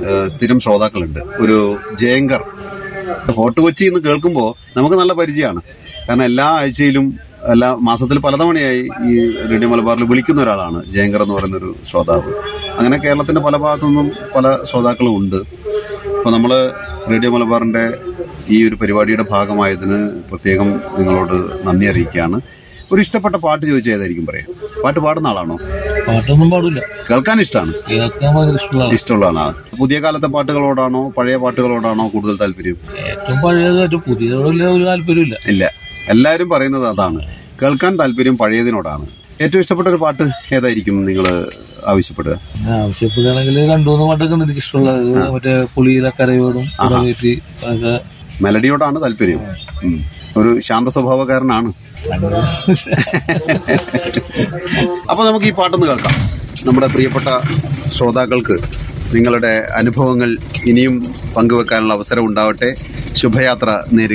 ഏഹ്, സ്ഥിരം ശ്രോതാക്കളുണ്ട് ഒരു ജയങ്കർ ഫോർട്ട് കൊച്ചി എന്ന് കേൾക്കുമ്പോൾ നമുക്ക് നല്ല പരിചയമാണ് കാരണം എല്ലാ ആഴ്ചയിലും എല്ലാ മാസത്തിൽ പലതവണയായി ഈ റേഡിയോ മലബാറിൽ വിളിക്കുന്ന ഒരാളാണ് ജയങ്കർ എന്ന് പറയുന്ന ഒരു ശ്രോതാവ് അങ്ങനെ കേരളത്തിന്റെ പല ഭാഗത്തു നിന്നും പല ശ്രോതാക്കളും ഉണ്ട് അപ്പോൾ നമ്മൾ റേഡിയോ മലബാറിന്റെ ഈ ഒരു പരിപാടിയുടെ ഭാഗമായതിന് പ്രത്യേകം നിങ്ങളോട് നന്ദി അറിയിക്കുകയാണ് ഒരു ഇഷ്ടപ്പെട്ട പാട്ട് ചോദിച്ചാൽ ഏതായിരിക്കും പറയാം പാട്ട് പാടുന്ന ആളാണോ പാട്ടൊന്നും പാടില്ല കേൾക്കാൻ ഇഷ്ടമാണ് കേൾക്കാൻ ഭയങ്കര ഇഷ്ടമുള്ള ഇഷ്ടമുള്ളതാണ് പുതിയ കാലത്തെ പാട്ടുകളോടാണോ പഴയ പാട്ടുകളോടാണോ കൂടുതൽ താല്പര്യം ഏറ്റവും പഴയത് ഏറ്റവും പുതിയതോടുള്ള ഒരു താല്പര്യമില്ല ഇല്ല എല്ലാവരും പറയുന്നത് അതാണ് കേൾക്കാൻ താല്പര്യം പഴയതിനോടാണ് ഏറ്റവും ഇഷ്ടപ്പെട്ട ഒരു പാട്ട് ഏതായിരിക്കും നിങ്ങൾ ആവശ്യപ്പെടുക പിന്നെ ആവശ്യപ്പെടുകയാണെങ്കിൽ രണ്ടു മൂന്ന് പാട്ടൊക്കെ ഉണ്ട് എനിക്ക് ഇഷ്ടമുള്ളത് മറ്റേ പുളിയിലെ കരയോടും കയറ്റി അതൊക്കെ മെലഡിയോടാണ് താല്പര്യം ഉം. ഒരു ശാന്ത സ്വഭാവക്കാരനാണ് അപ്പൊ നമുക്ക് ഈ പാട്ടൊന്ന് കേൾക്കാം നമ്മുടെ പ്രിയപ്പെട്ട ശ്രോതാക്കൾക്ക് നിങ്ങളുടെ അനുഭവങ്ങൾ ഇനിയും പങ്കുവെക്കാനുള്ള അവസരം ഉണ്ടാവട്ടെ ശുഭയാത്ര നേരുക